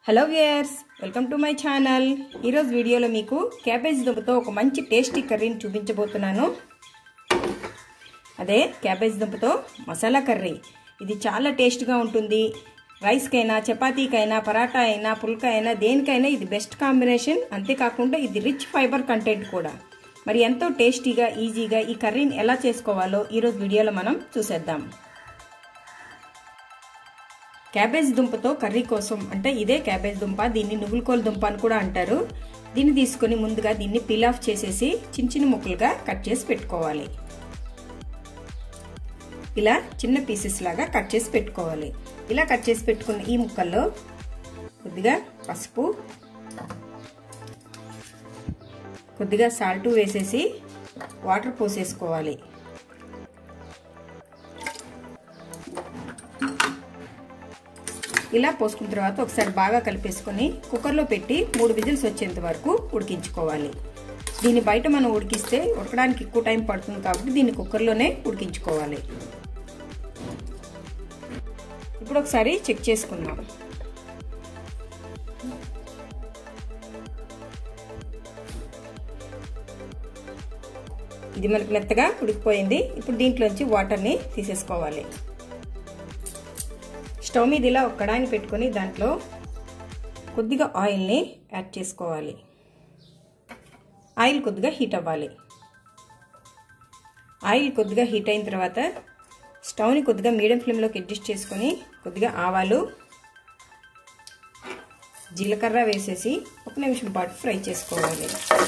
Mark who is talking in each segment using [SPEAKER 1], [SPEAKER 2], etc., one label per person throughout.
[SPEAKER 1] hello viewers welcome to my channel ఈరోజు వీడియోలో మీకు క్యాబేజ్ దుంపతో ఒక మంచి టేస్టీ కర్రీని చూపించబోతున్నాను అదే క్యాబేజ్ దుంపతో మసాలా కర్రీ ఇది చాలా టేస్ట్గా ఉంటుంది రైస్కైనా చపాతీకైనా పరాటా అయినా పుల్కా అయినా దేనికైనా ఇది బెస్ట్ కాంబినేషన్ అంతేకాకుండా ఇది రిచ్ ఫైబర్ కంటెంట్ కూడా మరి ఎంతో టేస్టీగా ఈజీగా ఈ కర్రీని ఎలా చేసుకోవాలో ఈరోజు వీడియోలో మనం చూసేద్దాం క్యాబేజ్ దుంపతో కర్రీ కోసం అంటే ఇదే క్యాబేజ్ దుంప దీన్ని నువ్వులకోల దుంప అని కూడా అంటారు దీన్ని తీసుకొని ముందుగా దీన్ని పీల్ ఆఫ్ చేసేసి చిన్న చిన్న ముక్కలుగా కట్ చేసి పెట్టుకోవాలి ఇలా చిన్న పీసెస్ లాగా కట్ చేసి పెట్టుకోవాలి ఇలా కట్ చేసి పెట్టుకున్న ఈ ముక్కల్లో కొద్దిగా పసుపు కొద్దిగా సాల్ట్ వేసేసి వాటర్ పోసేసుకోవాలి ఇలా పోసుకున్న తర్వాత ఒకసారి బాగా కలిపేసుకొని కుక్కర్లో పెట్టి మూడు విజిల్స్ వచ్చేంత వరకు ఉడికించుకోవాలి దీన్ని బయట మనం ఉడికిస్తే ఉడకడానికి ఎక్కువ టైం పడుతుంది కాబట్టి దీన్ని కుక్కర్లోనే ఉడికించుకోవాలి ఇప్పుడు ఒకసారి చెక్ చేసుకుందాం ఇది మనకు మెత్తగా ఉడికిపోయింది ఇప్పుడు దీంట్లోంచి వాటర్ని తీసేసుకోవాలి స్టవ్ మీద ఇలా ఒక కడాయిని పెట్టుకొని దాంట్లో కొద్దిగా ఆయిల్ని యాడ్ చేసుకోవాలి ఆయిల్ కొద్దిగా హీట్ అవ్వాలి ఆయిల్ కొద్దిగా హీట్ అయిన తర్వాత స్టవ్ని కొద్దిగా మీడియం ఫ్లేమ్లోకి అడ్జస్ట్ చేసుకొని కొద్దిగా ఆవాలు జీలకర్ర వేసేసి ఒక నిమిషం పాటు ఫ్రై చేసుకోవాలి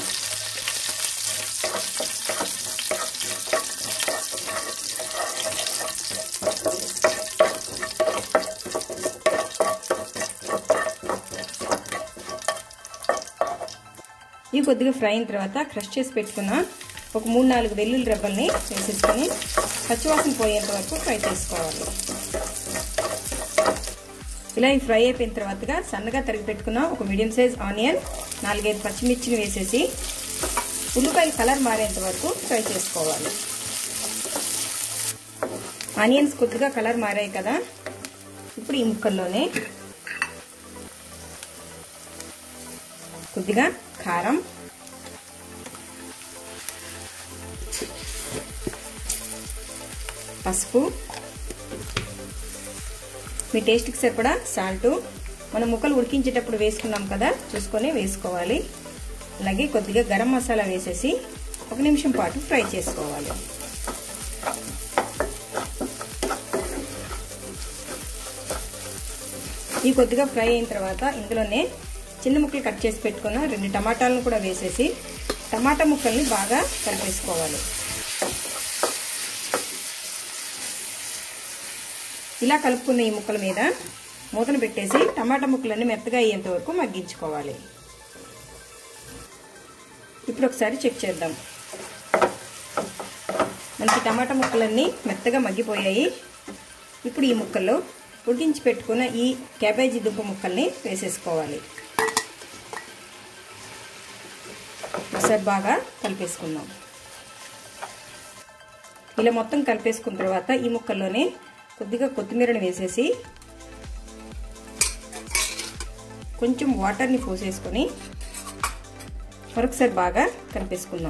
[SPEAKER 1] ఇవి కొద్దిగా ఫ్రై అయిన తర్వాత క్రష్ చేసి పెట్టుకున్న ఒక మూడు నాలుగు వెల్లుల్లి రెబ్బల్ని వేసేసుకొని పచ్చివాసన పోయేంత వరకు ఫ్రై చేసుకోవాలి ఇలా ఈ ఫ్రై అయిపోయిన తర్వాతగా సన్నగా తరిగి పెట్టుకున్న ఒక మీడియం సైజ్ ఆనియన్ నాలుగైదు పచ్చిమిర్చిని వేసేసి ఉల్లిపాయ కలర్ మారేంత వరకు ఫ్రై చేసుకోవాలి ఆనియన్స్ కొద్దిగా కలర్ మారాయి కదా ఇప్పుడు ఈ ముక్కల్లోనే కొద్దిగా కారం పసుపు మీ టేస్ట్కి సరిపడా సాల్ట్ మనం ముక్కలు ఉడికించేటప్పుడు వేసుకున్నాం కదా చూసుకొని వేసుకోవాలి అలాగే కొద్దిగా గరం మసాలా వేసేసి ఒక నిమిషం పాటు ఫ్రై చేసుకోవాలి ఈ కొద్దిగా ఫ్రై అయిన తర్వాత ఇందులోనే చిన్న ముక్కలు కట్ చేసి పెట్టుకున్న రెండు టమాటాలను కూడా వేసేసి టమాటా ముక్కల్ని బాగా కలిపేసుకోవాలి ఇలా కలుపుకున్న ఈ ముక్కల మీద మూతను పెట్టేసి టమాటా ముక్కలన్నీ మెత్తగా అయ్యేంత వరకు మగ్గించుకోవాలి ఇప్పుడు ఒకసారి చెక్ చేద్దాం మనకి టమాటా ముక్కలన్నీ మెత్తగా మగ్గిపోయాయి ఇప్పుడు ఈ ముక్కల్లో ఉడికించి పెట్టుకున్న ఈ క్యాబేజీ దుంప ముక్కల్ని వేసేసుకోవాలి ఒకసారి బాగా కలిపేసుకుందాం ఇలా మొత్తం కలిపేసుకున్న తర్వాత ఈ ముక్కల్లోనే కొద్దిగా కొత్తిమీరని వేసేసి కొంచెం వాటర్ని పోసేసుకొని మరొకసారి బాగా కలిపేసుకుందాం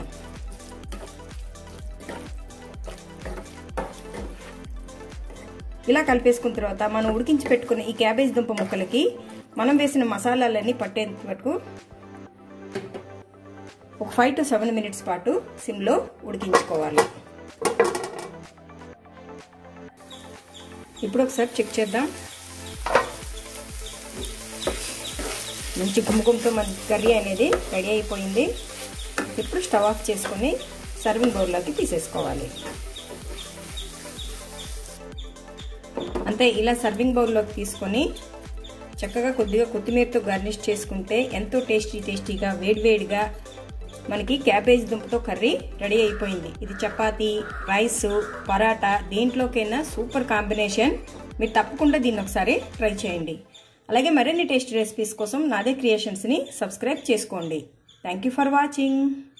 [SPEAKER 1] ఇలా కలిపేసుకున్న తర్వాత మనం ఉడికించి పెట్టుకున్న ఈ క్యాబేజ్ దుంప ముక్కలకి మనం వేసిన మసాలాలన్నీ పట్టేంత వరకు ఒక ఫైవ్ టు సెవెన్ మినిట్స్ పాటు సిమ్లో ఉడికించుకోవాలి ఇప్పుడు ఒకసారి చెక్ చేద్దాం మంచి గుమ్మగుమ్మతో మన కర్రీ అనేది రెడీ అయిపోయింది ఇప్పుడు స్టవ్ ఆఫ్ చేసుకొని సర్వింగ్ బౌల్లోకి తీసేసుకోవాలి అంతే ఇలా సర్వింగ్ బౌల్లోకి తీసుకొని చక్కగా కొద్దిగా కొత్తిమీరతో గార్నిష్ చేసుకుంటే ఎంతో టేస్టీ టేస్టీగా వేడివేడిగా మనకి క్యాబేజ్ దుంపతో కర్రీ రెడీ అయిపోయింది ఇది చపాతీ రైస్ పరాటా దేంట్లోకైనా సూపర్ కాంబినేషన్ మీరు తప్పకుండా దీన్ని ఒకసారి ట్రై చేయండి అలాగే మరిన్ని టేస్టీ రెసిపీస్ కోసం నాదే క్రియేషన్స్ని సబ్స్క్రైబ్ చేసుకోండి థ్యాంక్ యూ ఫర్ వాచింగ్